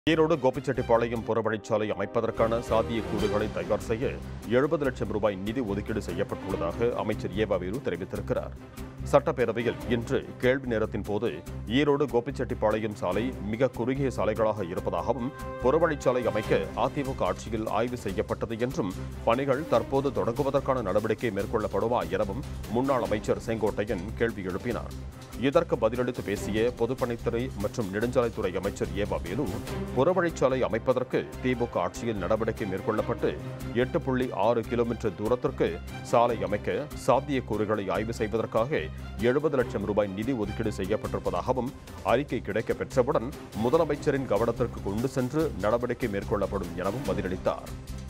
ஈரோடு கோபிச்செட்டிப்பாளையம் புறவழிச்சாலை அமைப்பதற்கான சாத்தியக்கூறுகளை தயார் செய்ய எழுபது லட்சம் ரூபாய் நிதி ஒதுக்கீடு செய்யப்பட்டுள்ளதாக அமைச்சர் ஏவா வேலு தெரிவித்திருக்கிறார் சட்டப்பேரவையில் இன்று கேள்வி நேரத்தின் போது ஈரோடு கோபிச்செட்டிப்பாளையம் சாலை மிக குறுகிய சாலைகளாக இருப்பதாகவும் புறவழிச்சாலை அமைக்க அதிமுக ஆட்சியில் ஆய்வு செய்யப்பட்டது என்றும் பணிகள் தற்போது தொடங்குவதற்கான நடவடிக்கை மேற்கொள்ளப்படுமா எனவும் முன்னாள் அமைச்சர் செங்கோட்டையன் கேள்வி எழுப்பினார் இதற்கு பதிலளித்து பேசிய பொதுப்பணித்துறை மற்றும் நெடுஞ்சாலைத்துறை அமைச்சர் ஏவா வேலு புறவழிச்சாலை அமைப்பதற்கு திமுக ஆட்சியில் நடவடிக்கை மேற்கொள்ளப்பட்டு எட்டு புள்ளி ஆறு கிலோமீட்டர் தூரத்திற்கு சாலை அமைக்க சாத்தியக்கூறுகளை ஆய்வு செய்வதற்காக எழுபது லட்சம் ரூபாய் நிதி ஒதுக்கீடு செய்யப்பட்டிருப்பதாகவும் அறிக்கை கிடைக்கப் பெற்றவுடன் முதலமைச்சரின் கவனத்திற்கு கொண்டு சென்று நடவடிக்கை மேற்கொள்ளப்படும் எனவும் பதிலளித்தார்